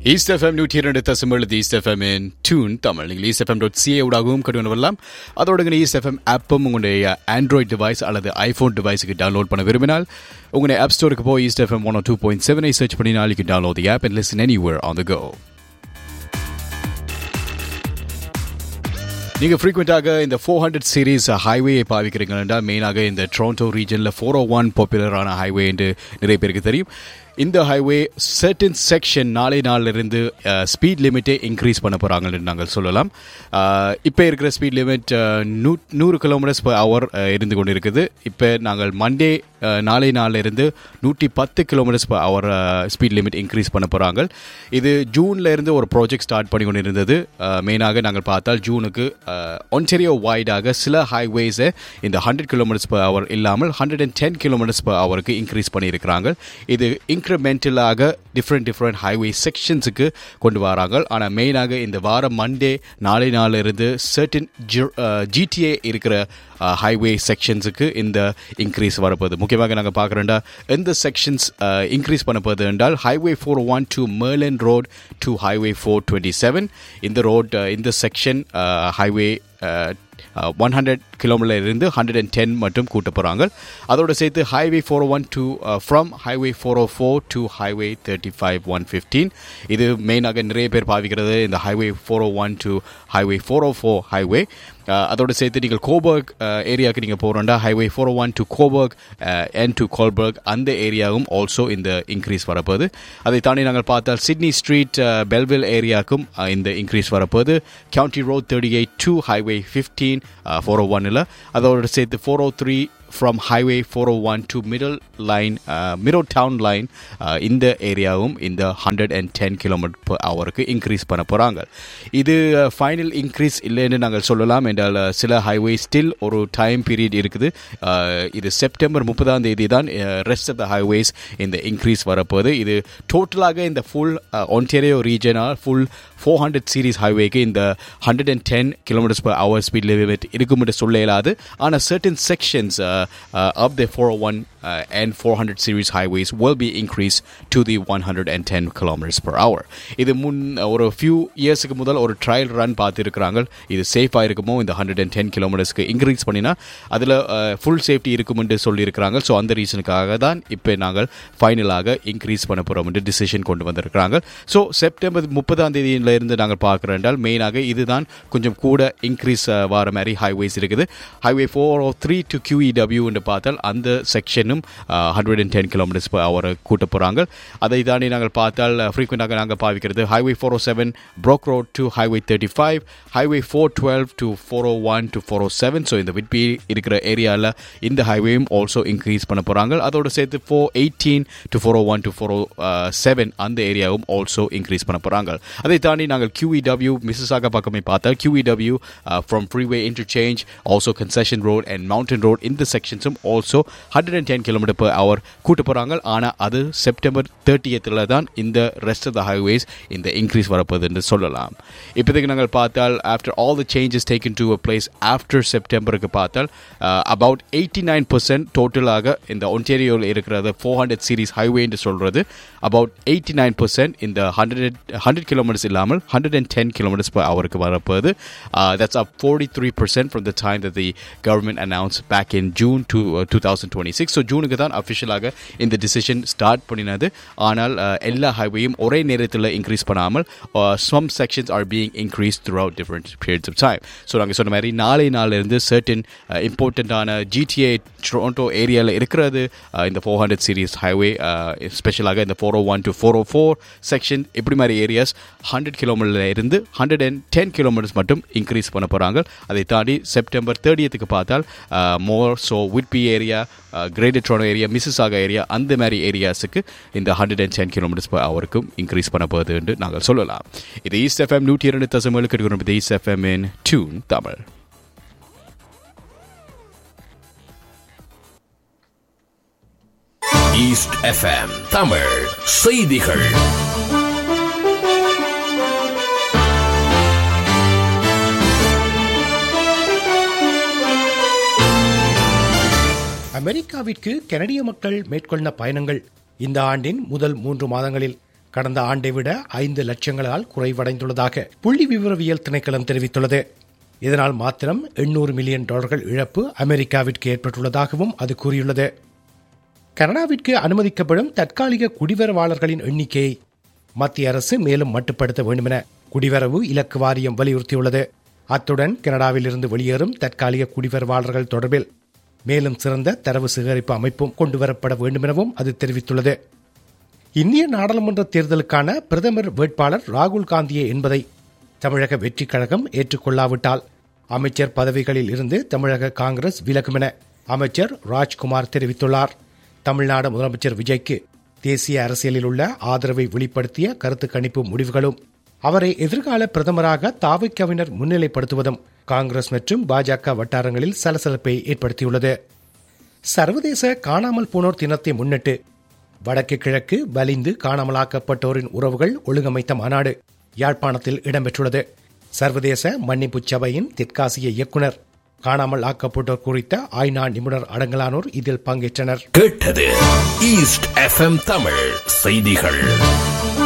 East FM நூற்றி இரண்டு தசமேழு East FM in tune Tamil நீங்கள் ஈஸ்ட் எஃப்எம் டாட் சிஏ ஊடாகவும் கடுவன் வரலாம் அதோட ஈஸ்ட் எஃப்எம் ஆப்பும் உங்களுடைய ஆண்ட்ராய்ட் டிவைஸ் அல்லது ஐஃபோன் டிவைஸுக்கு டவுன்லோட் பண்ண விரும்பினால் உங்களுடைய ஆப் ஸ்டோருக்கு போய் East FM one two point செவனை சர்ச் பண்ணினால் you download the app and listen anywhere on the go நீங்கள் ஃப்ரீக்வெண்ட்டாக இந்த ஃபோர் ஹண்ட்ரட் சீரீஸ் ஹைவேயை பாவிக்கிறீங்கன்னா மெயினாக இந்த டொரண்டோ ரீஜனில் ஃபோர் ஓ ஒன் பாப்புலரான ஹைவே என்று நிறைய பேருக்கு தெரியும் இந்த ஹைவே சர்டன் செக்ஷன் நாளை நாளிலிருந்து ஸ்பீட் லிமிட்டை இன்க்ரீஸ் பண்ண போகிறாங்கன்னு நாங்கள் சொல்லலாம் இப்போ இருக்கிற ஸ்பீட் லிமிட் நூ நூறு கிலோமீட்டர்ஸ் பர் ஹவர் இருந்து கொண்டு இருக்குது இப்போ நாங்கள் மண்டே நாளை நாளிலிருந்து நூற்றி பத்து kilometres per hour speed limit increase பண்ண போகிறாங்க இது ஜூனில் இருந்து ஒரு ப்ராஜெக்ட் ஸ்டார்ட் பண்ணி கொண்டு இருந்தது மெயினாக நாங்கள் பார்த்தால் ஜூனுக்கு ஒன்டெரியோ வைடாக சில ஹைவேஸை இந்த ஹண்ட்ரட் கிலோமீட்டர்ஸ் பர் ஹவர் இல்லாமல் hundred and ten kilometres per ஹவருக்கு இன்க்ரீஸ் பண்ணியிருக்கிறாங்க இது இன்க்ரிமெண்டலாக டிஃப்ரெண்ட் டிஃப்ரெண்ட் ஹைவே செக்ஷன்ஸுக்கு கொண்டு வராங்க ஆனால் மெயினாக இந்த வாரம் மண்டே நாளை நாளில் இருந்து சர்டன் ஜிடிஏ இருக்கிற ஹைவே செக்ஷன்ஸுக்கு இந்த இன்க்ரீஸ் வரப்போகுது முக்கியமாக நாங்கள் பார்க்குறோண்டா எந்த செக்ஷன்ஸ் இன்க்ரீஸ் பண்ண போகுது என்றால் highway four one two Merlin road to highway four twenty seven இந்த ரோட் இந்த section highway one hundred kilometre இருந்து ஹண்ட்ரட் அண்ட் டென் மட்டும் கூட்ட போகிறாங்க அதோடு சேர்த்து highway four one two from highway four O four to highway thirty five one fifteen இது மெயினாக நிறைய பேர் பாவிக்கிறது இந்த highway four O one two highway four O four highway அதோடு சேர்த்து நீங்கள் கோபர்க் ஏரியாவுக்கு நீங்கள் போகிறோண்டா highway four one to Cobourg and to Colborne அந்த ஏரியாவும் ஆல்சோ இந்த இன்க்ரீஸ் வரப்போகுது அதை தாண்டி நாங்கள் பார்த்தால் சிட்னி ஸ்ட்ரீட் பெல்வில் ஏரியாவுக்கும் இந்த இன்க்ரீஸ் வரப்போகுது county road thirty eight to highway fifteen four O ஒன்னில் அதோடு சேர்த்து four O three from highway four O one to middle line middle town line இந்த ஏரியாவும் இந்த hundred and ten kilometre per ஹவருக்கு increase பண்ண போகிறாங்க இது ஃபைனல் இன்க்ரீஸ் இல்லைன்னு நாங்கள் சொல்லலாம் என்றால் சில ஹைவே ஸ்டில் ஒரு டைம் பீரியட் இருக்குது இது செப்டம்பர் முப்பதாம் தேதி தான் ரெஸ்ட் ஆஃப் த ஹைவேஸ் இந்த இன்க்ரீஸ் வரப்போகுது இது டோட்டலாக இந்த ஃபுல் ஒன்டேரியோ ரீஜனாக ஃபுல் ஃபோர் ஹண்ட்ரட் சீரீஸ் ஹைவேக்கு இந்த hundred and ten kilometres per hour speed limit இருக்கும் என்று சொல்ல இயலாது ஆனால் certain sections of the 401 uh, and 400 series highways will be increased to the 110 kilometers per hour. இது முன் ஒரு ஃபியூ இயர்ஸுக்கு முதல் ஒரு ட்ரையல் ரன் பார்த்துருக்குறாங்க இது சேஃபாக இருக்குமோ இந்த ஹண்ட்ரட் அண்ட் டென் கிலோமீட்டர்ஸ்க்கு இன்க்ரீஸ் பண்ணினா அதில் ஃபுல் சேஃப்டி இருக்கும் என்று சொல்லியிருக்கிறாங்க ஸோ அந்த ரீசனுக்காக தான் இப்போ நாங்கள் ஃபைனலாக இன்க்ரீஸ் பண்ண போகிறோம் என்று டிசிஷன் கொண்டு வந்திருக்கிறாங்க ஸோ செப்டம்பர் முப்பதாம் தேதியிலிருந்து நாங்கள் பார்க்குறோம் என்றால் மெயினாக இதுதான் கொஞ்சம் கூட இன்க்ரீஸ் வர மாதிரி ஹைவேஸ் இருக்குது highway four O three to QEW என்று பார்த்தால் அந்த செக்ஷனும் ஹண்ட்ரட் அண்ட் டென் கிலோமீட்டர்ஸ் அவரை கூட்ட போகிறாங்க அதை தாண்டி நாங்கள் பார்த்தால் ஃப்ரீக்வெண்ட்டாக நாங்கள் பாவிக்கிறது highway four O seven Brock road to highway thirty five highway four twelve to four O one to four O seven so இந்த விட்பி இருக்கிற ஏரியாவில் இந்த ஹைவேயும் ஆல்சோ இன்க்ரீஸ் பண்ண போகிறாங்க அதோடு சேர்த்து four eighteen to four O one to four O seven அந்த ஏரியாவும் ஆல்சோ இன்க்ரீஸ் பண்ண போகிறாங்க அதை தாண்டி நாங்கள் கியூஇடபிள்யூ மிஸ்ஸாக பக்கமே பார்த்தால் QEW from freeway interchange also concession road and mountain road இந்த செக்ஷன்ஸும் also hundred and ten kilometre per hour கூட்டு போகிறாங்க ஆனால் அது செப்டம்பர் தேர்ட்டியத்தில் தான் இந்த ரெஸ்ட் ஆஃப் த ஹைவேஸ் இந்த இன்க்ரீஸ் வரப்போகுது என்று சொல்லலாம் இப்போதைக்கு நாங்கள் பார்த்தால் after all the changes taken to a place after செப்டம்பருக்கு பார்த்தால் அபவுட் எயிட்டி நைன் பர்சன்ட் டோட்டலாக இந்த ஒன்டேரியோவில் இருக்கிறது ஃபோர் ஹண்ட்ரட் சீரீஸ் ஹைவே என்று சொல்கிறது அபவுட் எயிட்டி நைன் பர்சன்ட் இந்த ஹண்ட்ரட் ஹண்ட்ரட் கிலோமீட்டர்ஸ் இல்லாமல் hundred and ten kilometres per ஹவருக்கு வரப்போகுது that's up forty three percent from the time the the government announce back in June two two thousand twenty six so ஜூனுக்கு தான் அஃபிஷியலாக இந்த decision start பண்ணினது ஆனால் எல்லா ஹைவேயும் ஒரே நேரத்தில் இன்க்ரீஸ் பண்ணாமல் some sections are being increase through different periods of time so நாங்கள் சொன்ன மாதிரி நாளை நாளிலிருந்து சர்டன் இம்பார்ட்டண்ட்டான ஜிடிஏ டொரண்டோ ஏரியாவில் இருக்கிறது இந்த ஃபோர் ஹண்ட்ரட் சீரீஸ் ஹைவே ஸ்பெஷலாக இந்த four O one to four O four section இப்படி மாதிரி ஏரியாஸ் ஹண்ட்ரட் கிலோமீட்டரில் இருந்து ஹண்ட்ரட் அண்ட் டென் கிலோமீட்டர்ஸ் மட்டும் இன்க்ரீஸ் பண்ண போகிறாங்க அதை தாண்டி செப்டம்பர் தேர்ட்டியத்துக்கு பார்த்தால் more so Whitby area greater Toronto area மிஸ்ஸாக ஏரியா அந்த மாதிரி ஏரியாஸுக்கு இந்த hundred and ten kilometres per அவருக்கும் இன்க்ரீஸ் பண்ண போகுது என்று நாங்கள் சொல்லலாம் இது ஈஸ்ட் எஃப்எம் நூற்றி இரண்டு தசமேழு கிடைக்கிறோம் East FM in tune Tamil East FM Tamil செய்திகள் அமெரிக்காவிற்கு கனடிய மக்கள் மேற்கொண்ட பயணங்கள் இந்த ஆண்டின் முதல் மூன்று மாதங்களில் கடந்த ஆண்டை விட ஐந்து லட்சங்களால் குறைவடைந்துள்ளதாக புள்ளி விவரவியல் திணைக்களம் தெரிவித்துள்ளது இதனால் மாத்திரம் எண்ணூறு மில்லியன் டாலர்கள் இழப்பு அமெரிக்காவிற்கு ஏற்பட்டுள்ளதாகவும் அது கூறியுள்ளது கனடாவிற்கு அனுமதிக்கப்படும் தற்காலிக குடிவரவாளர்களின் எண்ணிக்கையை மத்திய அரசு மேலும் மட்டுப்படுத்த வேண்டுமென குடிவரவு இலக்கு வாரியம் வலியுறுத்தியுள்ளது அத்துடன் கனடாவிலிருந்து வெளியேறும் தற்காலிக குடிவரவாளர்கள் தொடர்பில் மேலும் சிறந்த தரவு சேகரிப்பு அமைப்பும் கொண்டுவரப்பட வேண்டுமெனவும் அது தெரிவித்துள்ளது இந்திய நாடாளுமன்ற தேர்தலுக்கான பிரதமர் வேட்பாளர் ராகுல் காந்தியே என்பதை தமிழக வெற்றிக் கழகம் ஏற்றுக்கொள்ளாவிட்டால் அமைச்சர் பதவிகளில் இருந்து தமிழக காங்கிரஸ் விலகும் என அமைச்சர் ராஜ்குமார் தெரிவித்துள்ளார் தமிழ்நாடு முதலமைச்சர் விஜய்க்கு தேசிய அரசியலில் உள்ள ஆதரவை வெளிப்படுத்திய கருத்து கணிப்பு முடிவுகளும் அவரை எதிர்கால பிரதமராக தாவைக்கவினர் முன்னிலைப்படுத்துவதும் காங்கிரஸ் மற்றும் பாஜக வட்டாரங்களில் சலசலப்பை ஏற்படுத்தியுள்ளது சர்வதேச காணாமல் போனோர் தினத்தை முன்னிட்டு வடக்கு கிழக்கு வலிந்து காணாமலாக்கப்பட்டோரின் உறவுகள் ஒழுங்கமைத்த மாநாடு யாழ்ப்பாணத்தில் இடம்பெற்றுள்ளது சர்வதேச மன்னிப்பு சபையின் தெற்காசிய இயக்குனர் காணாமல் ஆக்கப்பட்டோர் குறித்த ஐநா நிபுணர் அடங்கலானோர் இதில் பங்கேற்றனர் கேட்டது ஈஸ்ட் எஃப்எம் தமிழ் செய்திகள்